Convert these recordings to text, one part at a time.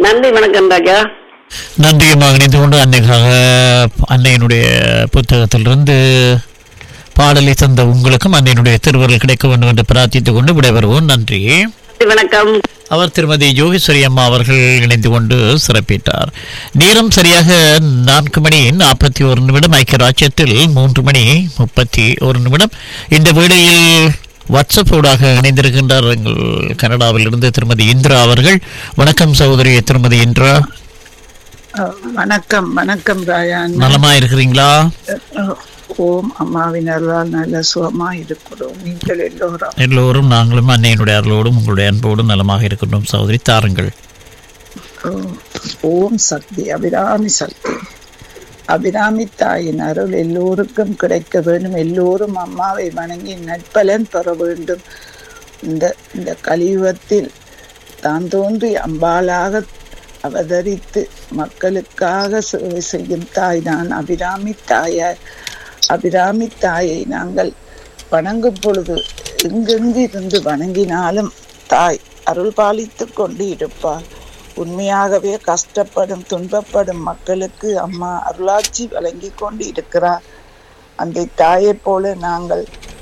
நன்றி வணக்கம் ராஜா நன்றியமாக இணைந்து கொண்டு அன்னைக்காக அன்னையினுடைய புத்தகத்திலிருந்து பாடலை தந்த உங்களுக்கும் அன்னையினுடைய திருவருள் கிடைக்க வேண்டும் என்று பிரார்த்தித்துக் கொண்டு விடைபெறுவோம் நன்றி நன்றி வணக்கம் அவர் திருமதி யோகேஸ்வரி அம்மா அவர்கள் இணைந்து கொண்டு சிறப்பித்தார் நேரம் சரியாக நான்கு மணி நாற்பத்தி ஒரு நிமிடம் ஐக்கிய ராஜ்யத்தில் மூன்று மணி முப்பத்தி ஒரு நிமிடம் இந்த வேளையில் வாட்ஸ்அப் ஊடாக இணைந்திருக்கின்றார் எங்கள் கனடாவில் இருந்து திருமதி இந்திரா அவர்கள் வணக்கம் சகோதரி திருமதி இந்திரா அஹ் வணக்கம் வணக்கம் ராயா அண்ணா. நலமா இருக்கிறீங்களா அஹ் ஓம் அம்மாவின் அருளால் நல்ல சுகமா இருக்கிறோம் நீங்கள் எல்லோரும் எல்லோரும் நாங்களும் அன்னையினுடைய அருளோடும் உங்களுடைய அன்போடும் நலமாக இருக்கின்றோம் சகோதரி தாருங்கள் அஹ் ஓம் சக்தி அபிராமி சக்தி அபிராமி தாயின் அருள் எல்லோருக்கும் கிடைக்க வேண்டும் எல்லோரும் அம்மாவை வணங்கி நற்பலன் பெற வேண்டும் இந்த இந்த கலியுகத்தில் தான் தோன்றி அம்பாளாக அவதரித்து மக்களுக்காக சேவை செய்யும் தாய் தான் அபிராமி தாயார் அபிராமி தாயை நாங்கள் வணங்கும் பொழுது எங்கெங்கு இருந்து வணங்கினாலும் தாய் அருள் பாலித்துக் கொண்டு இருப்பார் உண்மையாகவே கஷ்டப்படும் துன்பப்படும் மக்களுக்கு அம்மா அருளாட்சி வழங்கி கொண்டு இருக்கிறார் அந்த தாயைப் போல நாங்கள்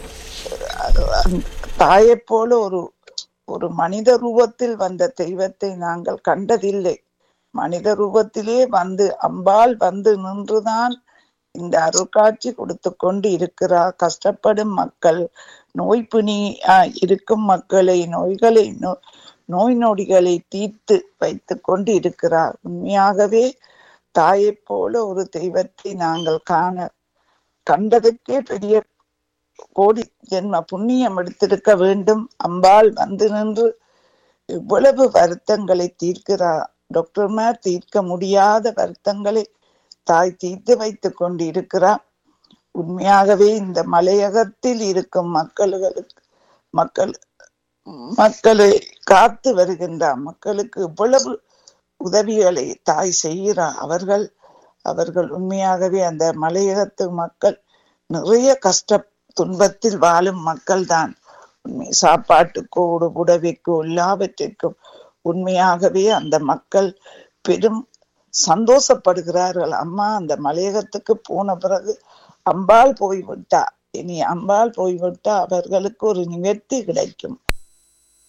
அந்த தாயைப் போல ஒரு ஒரு மனித ரூபத்தில் வந்த தெய்வத்தை நாங்கள் கண்டதில்லை மனித ரூபத்திலே வந்து அம்பாள் வந்து நின்றுதான் இந்த அருட்காட்சி கொடுத்து கொண்டு இருக்கிறார் கஷ்டப்படும் மக்கள் நோய் பிணி ஆஹ், இருக்கும் மக்களை நோய்களை நோ- நோய் நொடிகளை தீர்த்து வைத்து கொண்டு இருக்கிறார் உண்மையாகவே தாயைப் போல ஒரு தெய்வத்தை நாங்கள் காண கண்டதற்கே பெரிய கோடி ஜென்ம புண்ணியம் எடுத்திருக்க வேண்டும் அம்பாள் வந்து நின்று இவ்வளவு வருத்தங்களை தீர்க்கிறார் டாக்டர்மார் தீர்க்க முடியாத வருத்தங்களை தாய் தீர்த்து வைத்துக் கொண்டு இருக்கிறார் உண்மையாகவே இந்த மலையகத்தில் இருக்கும் மக்களுக்கு மக்கள் மக்களை காத்து வருகின்றார் மக்களுக்கு இவ்வளவு உதவிகளை தாய் செய்கிறார் அவர்கள் அவர்கள் உண்மையாகவே அந்த மலையகத்து மக்கள் நிறைய கஷ்ட துன்பத்தில் வாழும் மக்கள் தான் உண்மை சாப்பாட்டுக்கோ ஒரு புடவைக்கோ எல்லாவற்றிற்கும் உண்மையாகவே அந்த மக்கள் பெரும் சந்தோஷப்படுகிறார்கள் அம்மா அந்த மலையகத்துக்கு போன பிறகு அம்பாள் போய்விட்டா இனி அம்பாள் போய்விட்டா அவர்களுக்கு ஒரு நிவர்த்தி கிடைக்கும்